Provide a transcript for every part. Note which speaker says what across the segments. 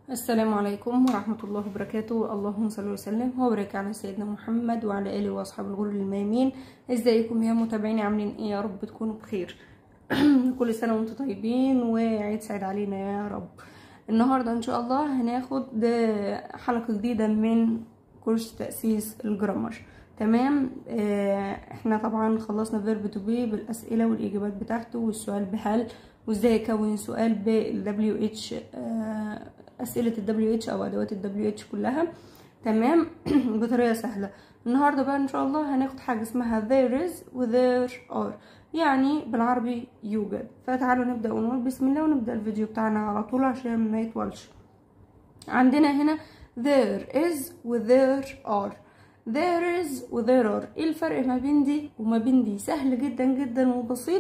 Speaker 1: السلام عليكم ورحمة الله وبركاته اللهم صل وسلم وبارك على سيدنا محمد وعلى آله وأصحابه الغر الميامين ازيكم يا متابعيني عاملين ايه يا رب تكونوا بخير كل سنة وانتم طيبين وعيد سعيد علينا يا رب النهاردة ان شاء الله هناخد حلقة جديدة من كورس تأسيس الجرامر تمام آه احنا طبعا خلصنا فيرب تو بي بالاسئله والاجابات بتاعته والسؤال بهل وازاي اكون سؤال بال WH آه اسئله ال WH او ادوات ال WH كلها تمام بطريقه سهله النهارده بقى ان شاء الله هناخد حاجه اسمها there is و there are يعني بالعربي يوجد فتعالوا نبدا ونقول بسم الله ونبدا الفيديو بتاعنا على طول عشان ما يطولش عندنا هنا there is و there are there is و there are ايه الفرق ما بين دي وما بين دي سهل جدا جدا وبسيط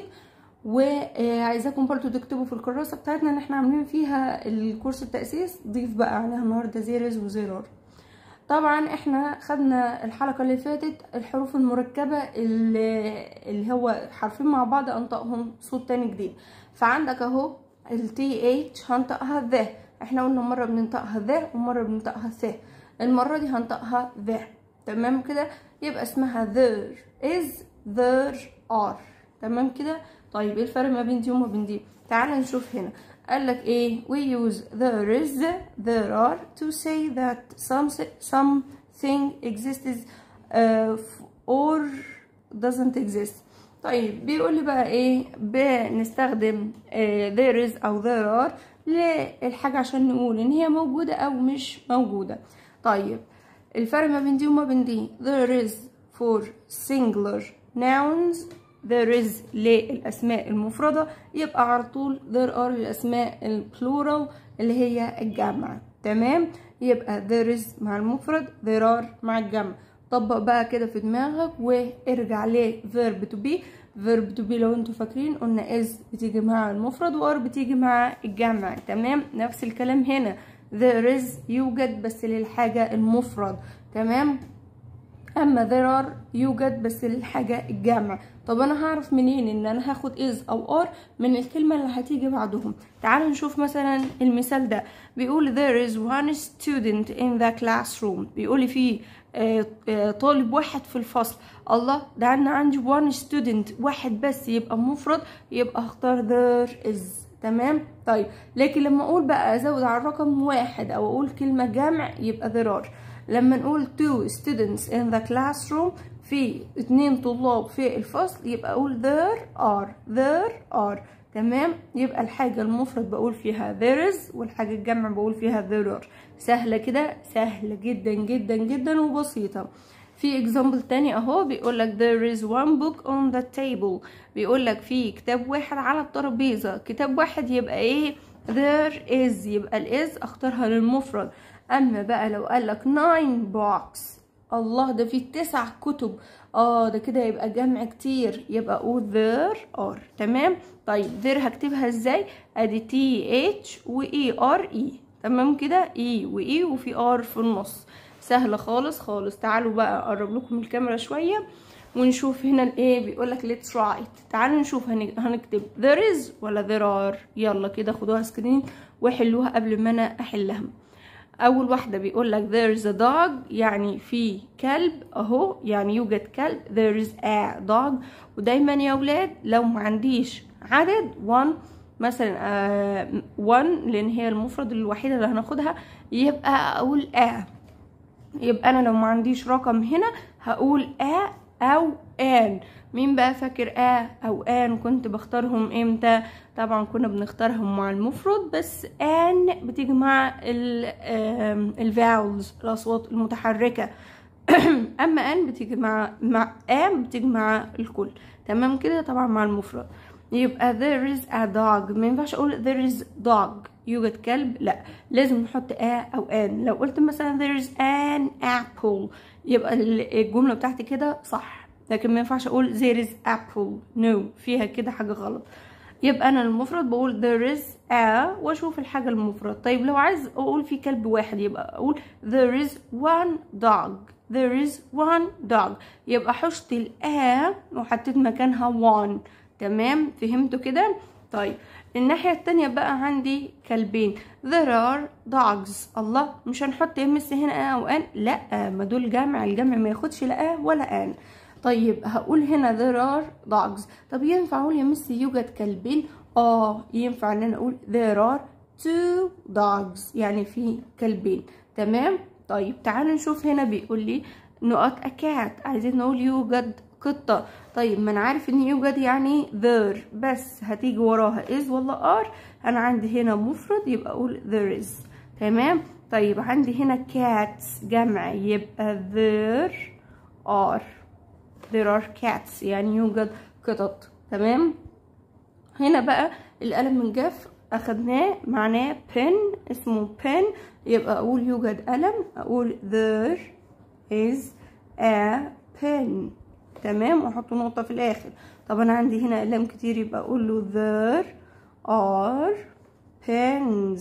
Speaker 1: وعايزاكم برضو تكتبوا في الكراسة بتاعتنا ان احنا عاملين فيها الكورس التأسيس ضيف بقى عليها النهاردة there is و there are طبعا احنا خدنا الحلقة اللي فاتت الحروف المركبة اللي, اللي هو حرفين مع بعض انطقهم صوت تاني جديد فعندك اهو ال TH هنطقها ذا احنا قلنا مرة بننطقها ذا ومرة بننطقها ث المرة دي هنطقها ذا تمام كده يبقى اسمها there is there are تمام كده طيب ايه الفرق ما بين دي وما بين دي تعال نشوف هنا قال لك ايه we use there is there are to say that some something exists uh, or doesn't exist طيب بيقول لي بقى ايه بنستخدم uh, there is او there are للحاجة عشان نقول ان هي موجودة او مش موجودة طيب الفرق ما بين دي وما بين دي there is for singular nouns there is للأسماء المفردة يبقى على طول there are للأسماء البلورال اللي هي الجمع تمام يبقى there is مع المفرد there are مع الجمع طبق بقى كده في دماغك وارجع ل verb to be verb to be لو انتوا فاكرين قلنا is بتيجي مع المفرد و are بتيجي مع الجمع تمام نفس الكلام هنا there is يوجد بس للحاجة المفرد تمام اما there are يوجد بس للحاجة الجمع طب انا هعرف منين ان انا هاخد is او are من الكلمة اللي هتيجي بعدهم تعالوا نشوف مثلا المثال ده بيقول there is one student in the classroom بيقول في طالب واحد في الفصل الله ده انا عندي one student واحد بس يبقى مفرد يبقى اختار there is تمام طيب لكن لما اقول بقى ازود على الرقم واحد او اقول كلمة جمع يبقى there are لما نقول two students in the classroom في اتنين طلاب في الفصل يبقى اقول there are there are تمام يبقى الحاجة المفرد بقول فيها there is والحاجة الجمع بقول فيها there are سهلة كده سهلة جدا جدا جدا وبسيطة في example تاني اهو بيقول لك there is one book on the table بيقول لك في كتاب واحد على الترابيزة كتاب واحد يبقى ايه there is يبقى الاز اختارها للمفرد اما بقى لو قال لك nine books الله ده فيه تسع كتب اه ده كده يبقى جمع كتير يبقى اقول there are تمام طيب there هكتبها ازاي ادي تي اتش و اي ار اي تمام كده اي واي وفي ار في النص سهله خالص خالص تعالوا بقى اقرب لكم الكاميرا شويه ونشوف هنا الايه بيقول لك let's write تعالوا نشوف هنكتب there is ولا there are يلا كده خدوها سكرين وحلوها قبل ما انا احلها اول واحده بيقول لك there is a dog يعني في كلب اهو يعني يوجد كلب there is a dog ودايما يا اولاد لو ما عنديش عدد one مثلا uh, one لان هي المفرد الوحيده اللي هناخدها يبقى اقول a يبقى انا لو ما عنديش رقم هنا هقول a او ان مين بقى فاكر ا او ان كنت بختارهم امتى طبعا كنا بنختارهم مع المفرد بس ان بتيجي مع الفاولز الاصوات المتحركه اما ان بتيجي مع مع ان بتيجي مع الكل تمام كده طبعا مع المفرد يبقى there is a dog ما ينفعش اقول there is dog يوجد كلب لا لازم نحط ا او ان لو قلت مثلا there is an apple يبقى الجمله بتاعتي كده صح لكن ما ينفعش اقول there is apple no فيها كده حاجه غلط يبقى انا المفرد بقول there is a واشوف الحاجه المفرد طيب لو عايز اقول في كلب واحد يبقى اقول there is one dog there is one dog يبقى حشت الآ وحطيت مكانها one تمام فهمتوا كده طيب الناحية التانية بقى عندي كلبين there are dogs الله مش هنحط يمس هنا اه او ان لا ما دول جمع الجمع ما ياخدش لا اه ولا ان طيب هقول هنا there are dogs طب ينفع اقول يمس يوجد كلبين اه ينفع ان انا اقول there are two dogs يعني في كلبين تمام طيب تعالوا نشوف هنا بيقول لي نقط a cat عايزين نقول يوجد قطة طيب ما انا عارف ان يوجد يعني there بس هتيجي وراها is ولا are انا عندي هنا مفرد يبقى اقول there is تمام طيب عندي هنا cats جمع يبقى there are there are cats يعني يوجد قطط تمام هنا بقى القلم من جاف اخدناه معناه pen اسمه pen يبقى اقول يوجد قلم اقول there is a pen تمام واحط نقطه في الاخر طب انا عندي هنا اقلام كتير يبقى اقول له there are pens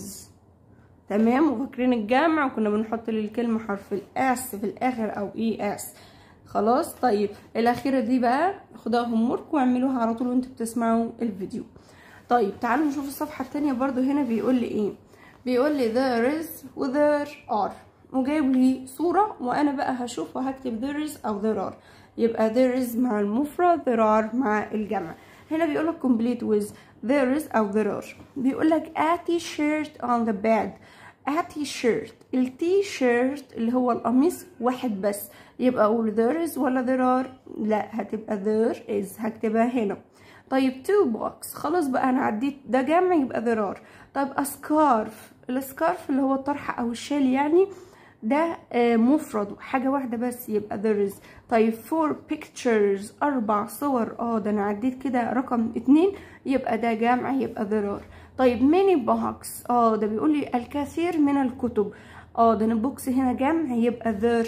Speaker 1: تمام وفاكرين الجمع وكنا بنحط للكلمه حرف الاس في الاخر او اي اس خلاص طيب الاخيره دي بقى خدوها هوم ورك واعملوها على طول وانتوا بتسمعوا الفيديو طيب تعالوا نشوف الصفحه التانية برضو هنا بيقول لي ايه بيقول لي there is و there are وجايب لي صوره وانا بقى هشوف وهكتب there is او there are يبقى there is مع المفرد there are مع الجمع هنا بيقول لك complete with there is او there are بيقول لك a t-shirt on the bed a t-shirt التي شيرت اللي هو القميص واحد بس يبقى اقول there is ولا there are لا هتبقى there is هكتبها هنا طيب two box خلاص بقى انا عديت ده جمع يبقى there are طيب a scarf السكارف اللي هو الطرحة او الشال يعني ده مفرد حاجة واحدة بس يبقى there is طيب four pictures أربع صور اه ده أنا عديت كده رقم اتنين يبقى ده جمع يبقى there are طيب many books اه ده بيقول لي الكثير من الكتب اه ده انا بوكس هنا جمع يبقى there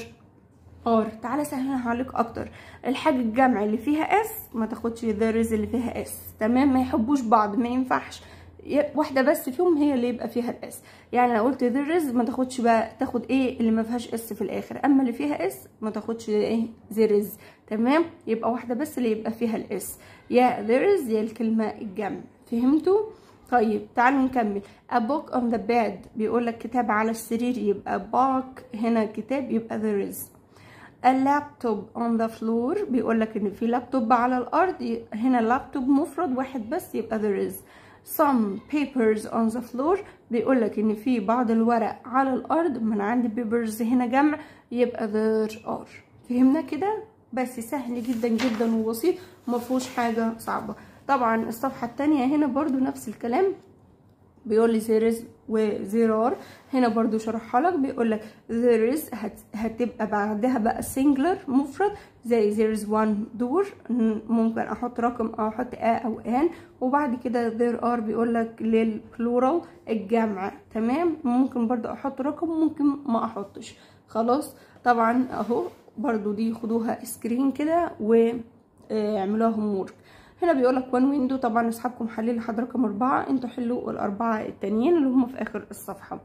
Speaker 1: ار تعالى سهلها عليك اكتر الحاجه الجمع اللي فيها اس ما تاخدش there is اللي فيها اس تمام ما يحبوش بعض ما ينفعش واحده بس فيهم هي اللي يبقى فيها الاس يعني لو قلت there is ما تاخدش بقى تاخد ايه اللي ما فيهاش اس في الاخر اما اللي فيها اس ما تاخدش ايه there is تمام يبقى واحده بس اللي يبقى فيها الاس يا there is يا الكلمه الجمع فهمتوا طيب تعالوا نكمل a book on the bed بيقول لك كتاب على السرير يبقى book هنا كتاب يبقى there is اللابتوب on the floor بيقول لك ان في لابتوب على الارض هنا اللابتوب مفرد واحد بس يبقى there is some papers on the floor بيقول لك ان في بعض الورق على الارض من عندي papers هنا جمع يبقى there are فهمنا كده بس سهل جدا جدا وبسيط ومفهوش حاجه صعبه طبعا الصفحه الثانيه هنا برضو نفس الكلام بيقول لي there is و there are هنا برضو شرحها لك بيقول لك there is هت هتبقى بعدها بقى singular مفرد زي there is one door ممكن احط رقم او احط a او an وبعد كده there are بيقول لك للبلورال الجمع تمام ممكن برضو احط رقم ممكن ما احطش خلاص طبعا اهو برضو دي خدوها سكرين كده واعملوها هوم ورك هنا بيقول لك وان ويندو طبعا اصحابكم حللوا لحد رقم أربعة انتوا حلوا الأربعة التانيين اللي هم في آخر الصفحة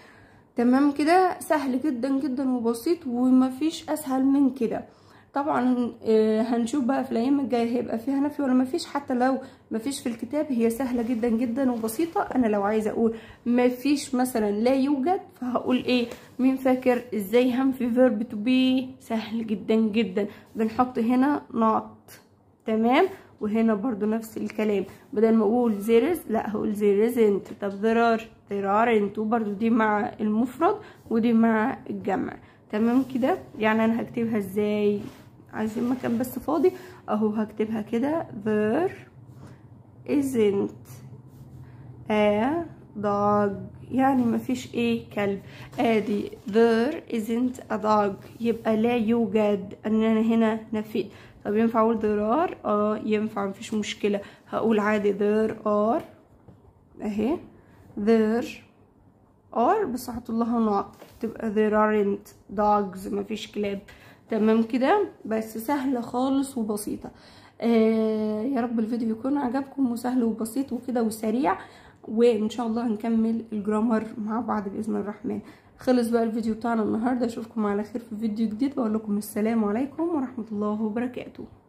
Speaker 1: تمام كده سهل جدا جدا وبسيط ومفيش أسهل من كده طبعا هنشوف بقى في الأيام الجاية هيبقى فيها نفي ولا مفيش حتى لو مفيش في الكتاب هي سهلة جدا جدا وبسيطة أنا لو عايزة أقول مفيش مثلا لا يوجد فهقول إيه مين فاكر إزاي هنفي فيرب تو بي سهل جدا جدا بنحط هنا not تمام وهنا برضو نفس الكلام بدل ما اقول there is لا هقول there isn't طب there are there aren't وبرضو دي مع المفرد ودي مع الجمع تمام كده يعني انا هكتبها ازاي عايزين مكان بس فاضي اهو هكتبها كده there isn't a dog يعني مفيش ايه كلب ادي there isn't a dog يبقى لا يوجد ان انا هنا نفيت طب ينفع اقول there are اه ينفع مفيش مشكلة هقول عادي there are اهي there are بس هحط لها نقط تبقى there aren't dogs مفيش كلاب تمام كده بس سهلة خالص وبسيطة آه يا رب الفيديو يكون عجبكم وسهل وبسيط وكده وسريع وان شاء الله هنكمل الجرامر مع بعض باذن الرحمن خلص بقى الفيديو بتاعنا النهارده اشوفكم على خير في فيديو جديد واقول لكم السلام عليكم ورحمه الله وبركاته